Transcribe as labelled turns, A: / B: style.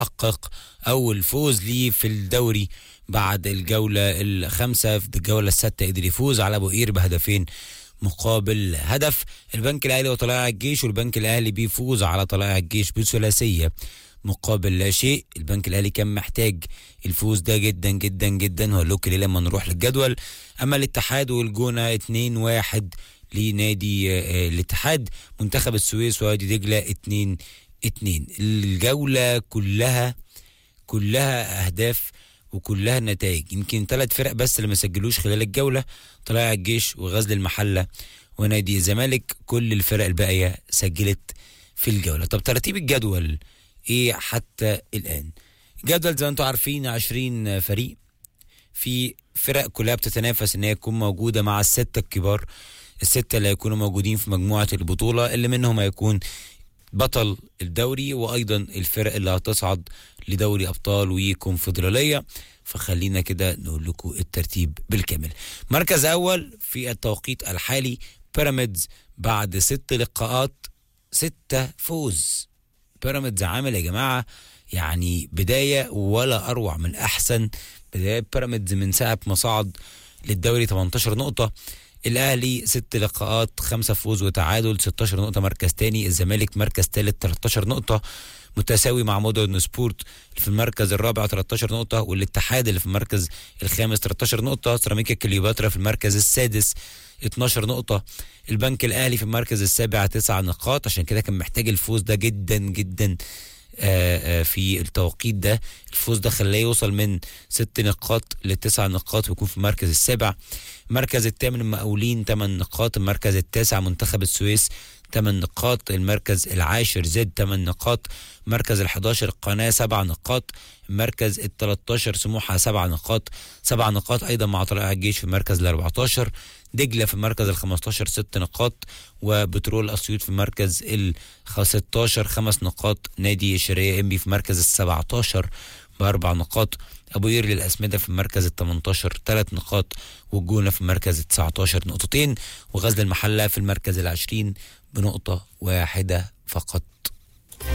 A: حقق أول فوز ليه في الدوري بعد الجولة الخامسة في الجولة السادسة قدر يفوز على أبو قير بهدفين مقابل هدف البنك الأهلي وطلائع الجيش والبنك الأهلي بيفوز على طلائع الجيش بثلاثية مقابل لا شيء البنك الأهلي كان محتاج الفوز ده جدا جدا جدا هقول لكم ليه لما نروح للجدول أما الاتحاد والجونة 2 1 لنادي آه، الاتحاد منتخب السويس ووادي دجلة 2 2 الجولة كلها كلها أهداف وكلها نتائج يمكن ثلاث فرق بس اللي ما سجلوش خلال الجولة طلائع الجيش وغزل المحلة ونادي الزمالك كل الفرق الباقية سجلت في الجولة طب ترتيب الجدول ايه حتى الآن الجدول زي ما انتم عارفين 20 فريق في فرق كلها بتتنافس ان هي تكون موجودة مع الستة الكبار الستة اللي هيكونوا موجودين في مجموعة البطولة اللي منهم هيكون بطل الدوري وايضا الفرق اللي هتصعد لدوري ابطال وكونفدراليه فخلينا كده نقول لكم الترتيب بالكامل مركز اول في التوقيت الحالي بيراميدز بعد ست لقاءات ستة فوز بيراميدز عامل يا جماعه يعني بدايه ولا اروع من احسن بدايه بيراميدز من ساعه ما صعد للدوري 18 نقطه الاهلي ست لقاءات خمسة فوز وتعادل 16 نقطة مركز تاني الزمالك مركز تالت 13 نقطة متساوي مع مودرن سبورت في المركز الرابع 13 نقطة والاتحاد اللي في المركز الخامس 13 نقطة سيراميكا كليوباترا في المركز السادس 12 نقطة البنك الأهلي في المركز السابع 9 نقاط عشان كده كان محتاج الفوز ده جدا جدا آه، آه، في التوقيت ده الفوز ده خلاه يوصل من ست نقاط لتسع نقاط ويكون في المركز السابع المركز الثامن المقاولين 8 نقاط المركز التاسع منتخب السويس 8 نقاط المركز العاشر زد 8 نقاط المركز ال11 القناة 7 نقاط المركز ال13 سموحة 7 نقاط 7 نقاط أيضا مع طلائع الجيش في المركز ال14 دجلة في المركز ال15 6 نقاط وبترول أسيوط في المركز ال16 5 نقاط نادي الشرقية إنبي في المركز ال17 بأربع نقاط أبو قير للأسمدة في المركز ال 18 ثلاث نقاط والجونة في المركز ال 19 نقطتين وغزل المحلة في المركز العشرين بنقطة واحدة فقط